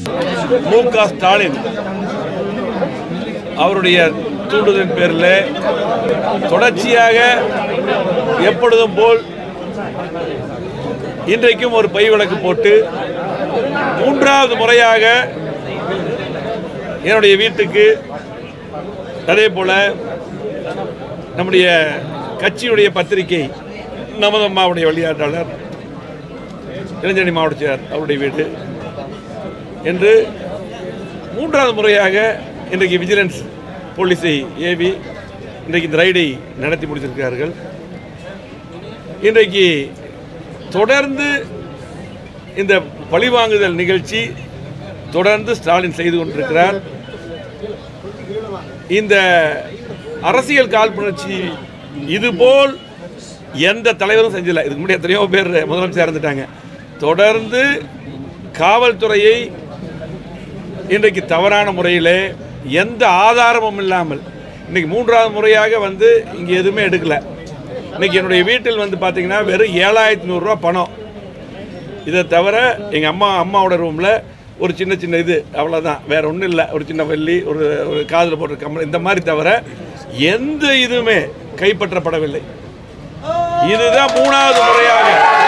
மு க ஸ்டாலின் அவருடைய தூண்டுதலின் பேரில் தொடர்ச்சியாக எப்பொழுதும் போல் இன்றைக்கும் ஒரு பை விளக்கு போட்டு மூன்றாவது முறையாக என்னுடைய வீட்டுக்கு அதே போல நம்முடைய கட்சியுடைய பத்திரிகை நமதம்மாவுடைய வழியாட்டாளர் இளைஞரணி மாவட்ட செயலர் அவருடைய வீடு என்று மூன்றாவது முறையாக இன்றைக்கு விஜிலன்ஸ் போலீஸை ஏவி இன்றைக்கு இந்த ரைடை நடத்தி முடித்திருக்கிறார்கள் இன்றைக்கு தொடர்ந்து இந்த பழிவாங்குதல் நிகழ்ச்சி தொடர்ந்து ஸ்டாலின் செய்து கொண்டிருக்கிறார் இந்த அரசியல் காழ்ப்புணர்ச்சி இதுபோல் எந்த தலைவரும் செஞ்சல இதுக்கு முன்னாடி எத்தனையோ பேர் முதலமைச்சர் இருந்துட்டாங்க தொடர்ந்து காவல்துறையை இன்றைக்கு தவறான முறையில் எந்த ஆதாரமும் இல்லாமல் இன்னைக்கு மூன்றாவது முறையாக வந்து இங்கே எதுவுமே எடுக்கல இன்னைக்கு என்னுடைய வீட்டில் வந்து பார்த்தீங்கன்னா வெறும் ஏழாயிரத்தி நூறுரூவா பணம் இதை தவிர எங்கள் அம்மா அம்மாவோட ரூமில் ஒரு சின்ன சின்ன இது அவ்வளோதான் வேற ஒன்றும் இல்லை ஒரு சின்ன வெள்ளி ஒரு ஒரு காதில் போடுற கம்மல் இந்த மாதிரி தவிர எந்த இதுவுமே கைப்பற்றப்படவில்லை இதுதான் மூணாவது முறையாக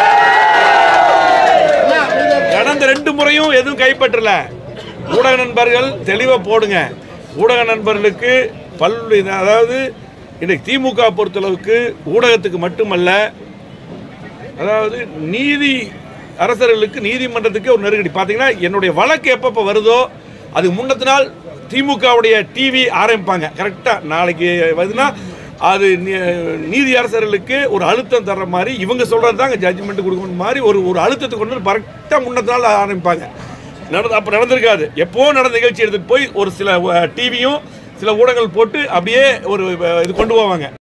கடந்த ரெண்டு முறையும் எதுவும் கைப்பற்றல ஊடக நண்பர்கள் தெளிவா போடுங்க ஊடக நண்பர்களுக்கு பல்வேறு அதாவது இன்னைக்கு திமுக பொறுத்தளவுக்கு ஊடகத்துக்கு மட்டுமல்ல அதாவது நீதி அரசர்களுக்கு நீதிமன்றத்துக்கு ஒரு நெருக்கடி பார்த்தீங்கன்னா என்னுடைய வழக்கு எப்பப்போ வருதோ அதுக்கு முன்னத்து நாள் திமுகவுடைய டிவி ஆரம்பிப்பாங்க கரெக்டாக நாளைக்கு வருதுன்னா அது நீ- நீதி அரசர்களுக்கு ஒரு அழுத்தம் தர்ற மாதிரி இவங்க சொல்கிறது தாங்க ஜட்ஜ்மெண்ட் கொடுக்கணும் மாதிரி ஒரு ஒரு அழுத்தத்தை கொண்டு வந்து கரெக்டாக முன்னத்து நாள் ஆரம்பிப்பாங்க நடந்து அப்போ நடந்திருக்காது எப்போ நடந்த நிகழ்ச்சி எடுத்துகிட்டு போய் ஒரு சில டிவியும் சில ஊடகங்கள் போட்டு அப்படியே ஒரு அஹ், இது கொண்டு போவாங்க